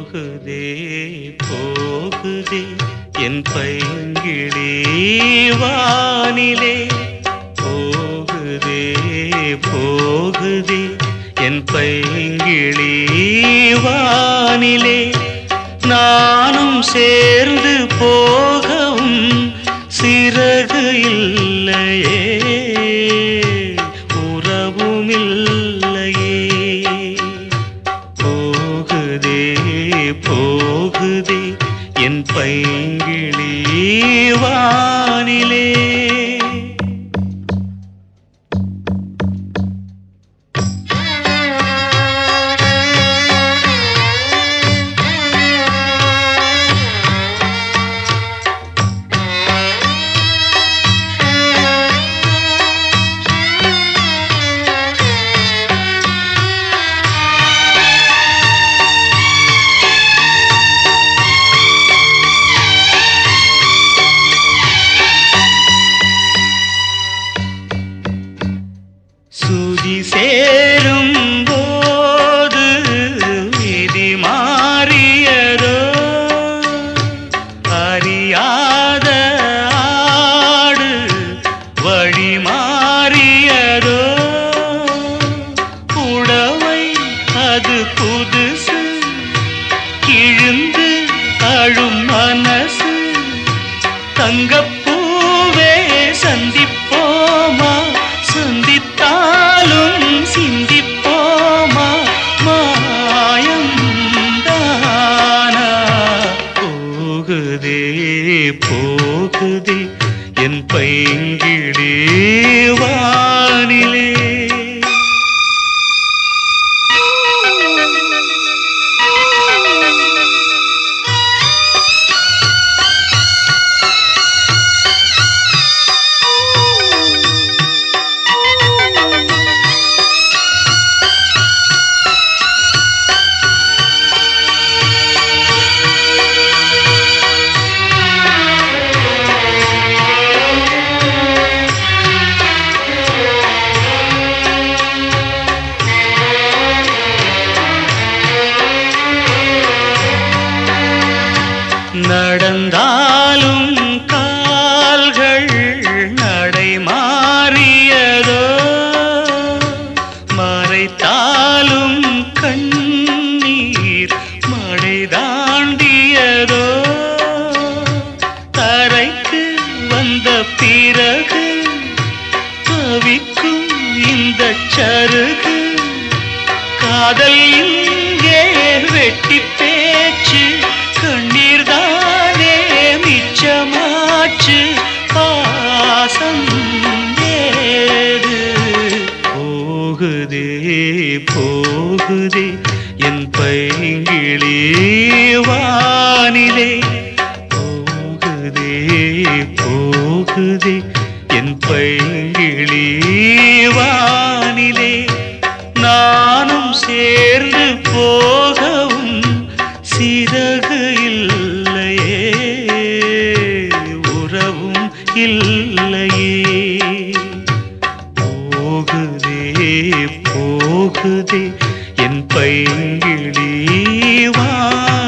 போகுதே போகுதே என் பைங்கிழி வானிலே போகுதே போகுதே என் பைங்கிழி வானிலே நானும் சேர்ந்து போகவும் சிறகு இல்லையே உறவும் இல்லையே போகுதே போகுதே என் பைங்கிழி வானிலே சுதி சேரும் போது விதி மாறியதோ அறியாத ஆடு வழி மாறியதோ புடவை அது புதுசு கிழிந்து அழும் மனசு தங்கப்பூவே சந்திப்போமா சந்தித்தாலும் சிந்திப்போமா மாயம் தானா போகுதே போகுதே என் பைங்கிழி வானிலே நடந்தாலும் கால்கள் நடை மாறியதோ மறைத்தாலும் கண்ணீர் மழை தாண்டியதோ தரைக்கு வந்த பிறகு தவிக்கும் இந்த சருகு காதல் இங்கே வெட்டி பேச்சு கண்ணீர் தானே மிச்சமாச்சு பாசம் ஏது போகுதே போகுதே என் பைங்கிழி வானிலே போகுதே போகுதே என் பைங்கிழி வானிலே நானும் சேர்ந்து போகவும் சிறகு இல்லையே உறவும் இல்லையே போகுதே போகுதே என் பைங்கிழி வா